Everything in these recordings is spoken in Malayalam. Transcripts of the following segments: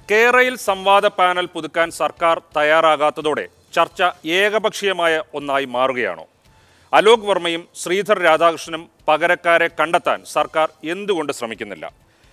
കേരയിൽ സംവാദ പാനൽ പുതുക്കാൻ സർക്കാർ തയ്യാറാകാത്തതോടെ ചർച്ച ഏകപക്ഷീയമായ ഒന്നായി മാറുകയാണോ അലോക് വർമ്മയും ശ്രീധർ രാധാകൃഷ്ണനും പകരക്കാരെ കണ്ടെത്താൻ സർക്കാർ എന്തുകൊണ്ട് ശ്രമിക്കുന്നില്ല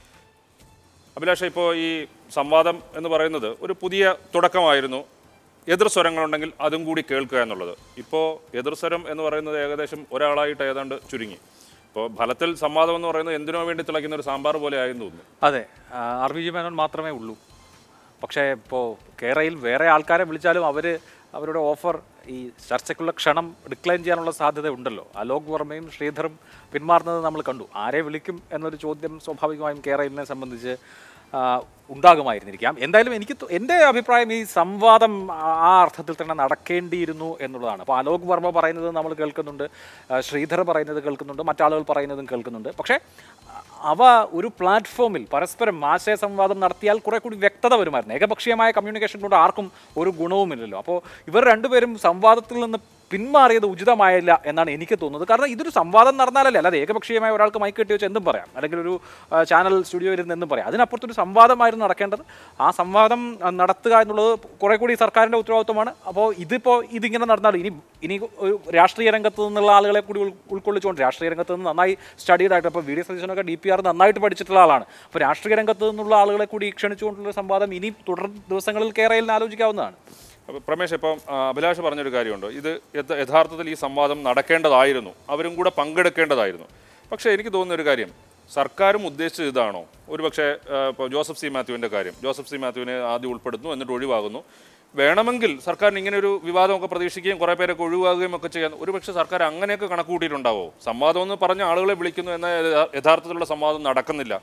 അഭിലാഷ ഇപ്പോൾ ഈ സംവാദം എന്ന് പറയുന്നത് ഒരു പുതിയ തുടക്കമായിരുന്നു എതിർ സ്വരങ്ങളുണ്ടെങ്കിൽ അതും കൂടി കേൾക്കുക എന്നുള്ളത് ഇപ്പോൾ എതിർ സ്വരം എന്ന് പറയുന്നത് ഏകദേശം ഒരാളായിട്ട് ഏതാണ്ട് ചുരുങ്ങി ഇപ്പോൾ ഫലത്തിൽ സംവാദം എന്ന് പറയുന്നത് എന്തിനോ വേണ്ടി തിളയ്ക്കുന്ന ഒരു സാമ്പാർ പോലെ ആയെന്ന് തോന്നുന്നു അതെ ആർ വി ജി മേനോൻ മാത്രമേ ഉള്ളൂ പക്ഷേ ഇപ്പോൾ കേരളയിൽ വേറെ ആൾക്കാരെ വിളിച്ചാലും അവർ അവരുടെ ഓഫർ ഈ ചർച്ചയ്ക്കുള്ള ക്ഷണം ഡിക്ലൈൻ ചെയ്യാനുള്ള സാധ്യത ഉണ്ടല്ലോ അലോക് വർമ്മയും ശ്രീധറും പിന്മാറുന്നത് നമ്മൾ കണ്ടു ആരെ വിളിക്കും എന്നൊരു ചോദ്യം സ്വാഭാവികമായും കേരളയിലിനെ സംബന്ധിച്ച് ആ, ഉണ്ടാകുമായിരുന്നിരിക്കാം എന്തായാലും എനിക്ക് തോ- എൻ്റെ അഭിപ്രായം ഈ സംവാദം ആ- ആ അർത്ഥത്തിൽ തന്നെ നടക്കേണ്ടിയിരുന്നു എന്നുള്ളതാണ് അപ്പോൾ അലോക് വർമ്മ പറയുന്നത് നമ്മൾ കേൾക്കുന്നുണ്ട് ആ, ശ്രീധർ പറയുന്നത് കേൾക്കുന്നുണ്ട് മറ്റാളുകൾ പറയുന്നതും കേൾക്കുന്നുണ്ട് പക്ഷേ അവ ഒരു പ്ലാറ്റ്ഫോമിൽ പരസ്പരം ആശയ സംവാദം നടത്തിയാൽ കുറെ കൂടി വ്യക്തത വരുമായിരുന്നു ഏകപക്ഷീയമായ കമ്മ്യൂണിക്കേഷൻ കൊണ്ട് ആർക്കും ഒരു ഗുണവുമില്ലല്ലോ അപ്പോൾ ഇവർ രണ്ടുപേരും സംവാദത്തിൽ നിന്ന് പിന്മാറിയത് ഉചിതമായില്ല എന്നാണ് എനിക്ക് തോന്നുന്നത് കാരണം ഇതൊരു സംവാദം നടന്നാലല്ലേ അല്ലാതെ ഏകപക്ഷീയമായ ഒരാൾക്ക് മൈക്ക് കെട്ടി വെച്ച് എന്തും പറയാം അല്ലെങ്കിൽ ഒരു ആ, ചാനൽ സ്റ്റുഡിയോ ഇരുന്ന് എന്തും പറയാം അതിനപ്പുറത്തൊരു സംവാദമായിരുന്നു നടക്കേണ്ടത് ആ സംവാദം ആ, നടത്തുക എന്നുള്ളത് കുറെ കൂടി സർക്കാരിൻ്റെ ഉത്തരവാദിത്വമാണ് അപ്പോൾ ഇതിപ്പോൾ ഇതിങ്ങനെ നടന്നാൽ ഇനി ഇനി ഒരു രാഷ്ട്രീയ രംഗത്ത് നിന്നുള്ള ആളുകളെ കൂടി ഉൾ- ഉൾക്കൊള്ളിച്ചുകൊണ്ട് രാഷ്ട്രീയ രംഗത്ത് നിന്ന് നന്നായി സ്റ്റഡീഡ് ആയിട്ട് അപ്പോൾ വി ഡി സതീശനൊക്കെ ഡി പി ആർ നന്നായിട്ട് പഠിച്ചിട്ടുള്ള ആളാണ് അപ്പോൾ രാഷ്ട്രീയ രംഗത്ത് നിന്നുള്ള ആളുകളെ കൂടി ക്ഷണിച്ചുകൊണ്ടുള്ള സംവാദം ഇനി തുടർ ദിവസങ്ങളിൽ കേരളയിൽ ആലോചിക്കാവുന്നതാണ് അപ്പോൾ പ്രമേഷ് ഇപ്പം ആ, അഭിലാഷ് പറഞ്ഞൊരു കാര്യമുണ്ട് ഇത് യഥ- യഥാർത്ഥത്തിൽ ഈ സംവാദം നടക്കേണ്ടതായിരുന്നു അവരും കൂടെ പങ്കെടുക്കേണ്ടതായിരുന്നു പക്ഷേ എനിക്ക് തോന്നുന്ന ഒരു കാര്യം സർക്കാരും ഉദ്ദേശിച്ചത് ഇതാണോ ഒരുപക്ഷെ ആ, ഇപ്പോൾ ജോസഫ് സി മാത്യുവിൻ്റെ കാര്യം ജോസഫ് സി മാത്യുവിനെ ആദ്യം ഉൾപ്പെടുത്തുന്നു എന്നിട്ട് ഒഴിവാകുന്നു വേണമെങ്കിൽ സർക്കാരിന് ഇങ്ങനെ ഒരു വിവാദമൊക്കെ പ്രതീക്ഷിക്കുകയും കുറേ പേരൊക്കെ ഒഴിവാകുകയും ഒക്കെ ചെയ്യാൻ ഒരുപക്ഷെ സർക്കാർ അങ്ങനെയൊക്കെ കണക്ക് കൂട്ടിയിട്ടുണ്ടാവോ സംവാദം എന്ന് പറഞ്ഞ ആളുകളെ വിളിക്കുന്നു എന്നാൽ യഥാ- യഥാർത്ഥത്തിലുള്ള സംവാദം നടക്കുന്നില്ല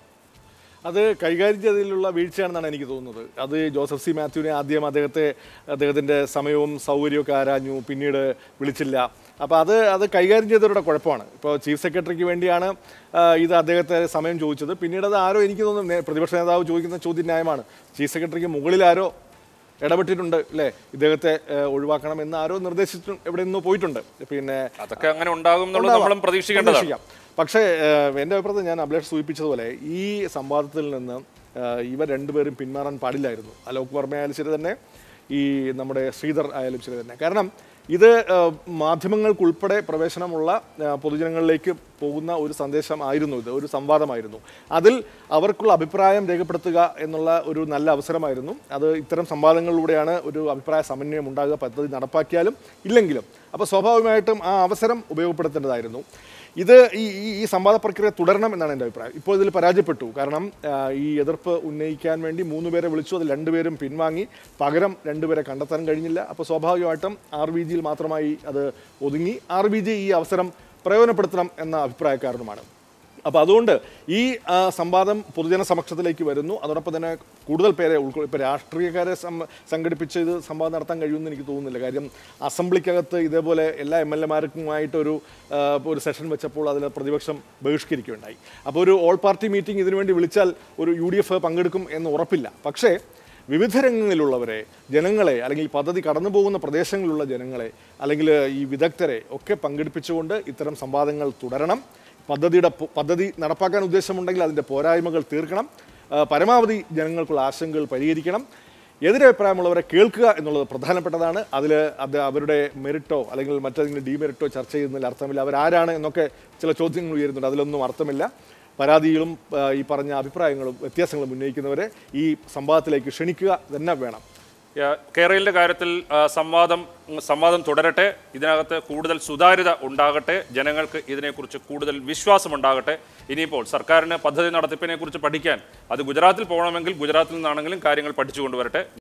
അത് കൈകാര്യം ചെയ്തതിലുള്ള വീഴ്ചയാണെന്നാണ് എനിക്ക് തോന്നുന്നത് അത് ജോസഫ് സി മാത്യുവിനെ ആദ്യം അദ്ദേഹത്തെ അദ്ദേഹത്തിൻ്റെ സമയവും സൗകര്യവും ഒക്കെ ആരാഞ്ഞു പിന്നീട് വിളിച്ചില്ല അപ്പോൾ അത് അത് കൈകാര്യം ചെയ്തവരുടെ കുഴപ്പമാണ് ഇപ്പോൾ ചീഫ് സെക്രട്ടറിക്ക് വേണ്ടിയാണ് ആ, ഇത് അദ്ദേഹത്തെ സമയം ചോദിച്ചത് പിന്നീട് അത് ആരോ എനിക്ക് തോന്നുന്നു നേ- പ്രതിപക്ഷ നേതാവ് ചോദിക്കുന്ന ചോദ്യം ന്യായമാണ് ചീഫ് സെക്രട്ടറിക്ക് മുകളിൽ ആരോ ഇടപെട്ടിട്ടുണ്ട് അല്ലേ ഇദ്ദേഹത്തെ ഏഹ്, ഒഴിവാക്കണം എന്ന് ആരോ നിർദ്ദേശിച്ചു എവിടെ നിന്നോ പോയിട്ടുണ്ട് പിന്നെ അതൊക്കെ അങ്ങനെ ഉണ്ടാകും എന്നുള്ളത് നമ്മളും പ്രതീക്ഷിക്കേണ്ടതാണ് പ്രതീക്ഷിക്കാം. പക്ഷേ ഏഹ്, എൻ്റെ അഭിപ്രായത്തിൽ ഞാൻ അഭിലാഷ് സൂചിപ്പിച്ചതുപോലെ ഈ സംവാദത്തിൽ നിന്ന് ഏഹ്, ഇവർ രണ്ടുപേരും പിന്മാറാൻ പാടില്ലായിരുന്നു അലോക് വർമ്മ ആയാലും ശരി തന്നെ ഈ നമ്മുടെ ശ്രീധർ ആയാലും ശരി തന്നെ കാരണം ഇത് ഏഹ്, മാധ്യമങ്ങൾക്കുൾപ്പെടെ പ്രവേശനമുള്ള ഏഹ്, പൊതുജനങ്ങളിലേക്ക് പോകുന്ന ഒരു സന്ദേശം ആയിരുന്നു ഇത് ഒരു സംവാദമായിരുന്നു അതിൽ അവർക്കുള്ള അഭിപ്രായം രേഖപ്പെടുത്തുക എന്നുള്ള ഒരു നല്ല അവസരമായിരുന്നു അത് ഇത്തരം സംവാദങ്ങളിലൂടെയാണ് ഒരു അഭിപ്രായ സമന്വയം ഉണ്ടാകുക പദ്ധതി നടപ്പാക്കിയാലും ഇല്ലെങ്കിലും അപ്പോൾ സ്വാഭാവികമായിട്ടും ആ അവസരം ഉപയോഗപ്പെടുത്തേണ്ടതായിരുന്നു ഇത് ഈ ഈ- ഈ സംവാദ പ്രക്രിയ തുടരണം എന്നാണ് എൻ്റെ അഭിപ്രായം ഇപ്പോൾ ഇതിൽ പരാജയപ്പെട്ടു കാരണം ആ, ഈ എതിർപ്പ് ഉന്നയിക്കാൻ വേണ്ടി മൂന്ന് പേരെ വിളിച്ചു അതിൽ രണ്ടുപേരും പിൻവാങ്ങി പകരം രണ്ടുപേരെ കണ്ടെത്താൻ കഴിഞ്ഞില്ല അപ്പോൾ സ്വാഭാവികമായിട്ടും ആർ ബി ജിയിൽ മാത്രമായി അത് ഒതുങ്ങി ആർ ബി ജി ഈ അവസരം പ്രയോജനപ്പെടുത്തണം എന്ന അഭിപ്രായക്കാരനുമാണ് അപ്പോൾ അതുകൊണ്ട് ഈ ആ, സംവാദം പൊതുജന സമക്ഷത്തിലേക്ക് വരുന്നു അതോടൊപ്പം തന്നെ കൂടുതൽ പേരെ ഉൾക്കൊള്ളി ഇപ്പോൾ രാഷ്ട്രീയക്കാരെ സം- സംഘടിപ്പിച്ച് ഇത് സംവാദം നടത്താൻ കഴിയുമെന്ന് എനിക്ക് തോന്നുന്നില്ല കാര്യം അസംബ്ലിക്കകത്ത് ഇതേപോലെ എല്ലാ എം എൽ എമാർക്കുമായിട്ടൊരു ആ, ഒരു സെഷൻ വെച്ചപ്പോൾ അതിൽ പ്രതിപക്ഷം ബഹിഷ്കരിക്കുകയുണ്ടായി അപ്പോൾ ഒരു ഓൾ പാർട്ടി മീറ്റിംഗ് ഇതിനുവേണ്ടി വിളിച്ചാൽ ഒരു യു ഡി എഫ് പങ്കെടുക്കും എന്ന് ഉറപ്പില്ല പക്ഷേ വിവിധ രംഗങ്ങളിലുള്ളവരെ ജനങ്ങളെ അല്ലെങ്കിൽ ഈ പദ്ധതി കടന്നു പോകുന്ന പ്രദേശങ്ങളിലുള്ള ജനങ്ങളെ അല്ലെങ്കിൽ ഈ വിദഗ്ധരെ ഒക്കെ പങ്കെടുപ്പിച്ചുകൊണ്ട് ഇത്തരം സംവാദങ്ങൾ തുടരണം പദ്ധതിയുടെ പു- പദ്ധതി നടപ്പാക്കാൻ ഉദ്ദേശമുണ്ടെങ്കിൽ അതിൻ്റെ പോരായ്മകൾ തീർക്കണം ആ, പരമാവധി ജനങ്ങൾക്കുള്ള ആശങ്കകൾ പരിഹരിക്കണം എതിരഭിപ്രായമുള്ളവരെ കേൾക്കുക എന്നുള്ളത് പ്രധാനപ്പെട്ടതാണ് അതിൽ അത് അവരുടെ മെറിറ്റോ അല്ലെങ്കിൽ മറ്റേതെങ്കിലും ഡിമെറിറ്റോ ചർച്ച ചെയ്യുന്നതിൽ അർത്ഥമില്ല അവരാരാണ് എന്നൊക്കെ ചില ചോദ്യങ്ങൾ ഉയരുന്നുണ്ട് അതിലൊന്നും അർത്ഥമില്ല പരാതികളും ആ, ഈ പറഞ്ഞ അഭിപ്രായങ്ങളും വ്യത്യാസങ്ങളും ഉന്നയിക്കുന്നവരെ ഈ സംവാദത്തിലേക്ക് ക്ഷണിക്കുക തന്നെ വേണം യാ- കേരളത്തിന്റെ കാര്യത്തിൽ ആ, സംവാദം സംവാദം തുടരട്ടെ ഇതിനകത്ത് കൂടുതൽ സുതാര്യത ഉണ്ടാകട്ടെ ജനങ്ങൾക്ക് ഇതിനെക്കുറിച്ച് കൂടുതൽ വിശ്വാസമുണ്ടാകട്ടെ ഇനിയിപ്പോൾ സർക്കാരിന് പദ്ധതി നടത്തിപ്പിനെ കുറിച്ച് പഠിക്കാൻ അത് ഗുജറാത്തിൽ പോകണമെങ്കിൽ ഗുജറാത്തിൽ നിന്നാണെങ്കിലും കാര്യങ്ങൾ പഠിച്ചു കൊണ്ടുവരട്ടെ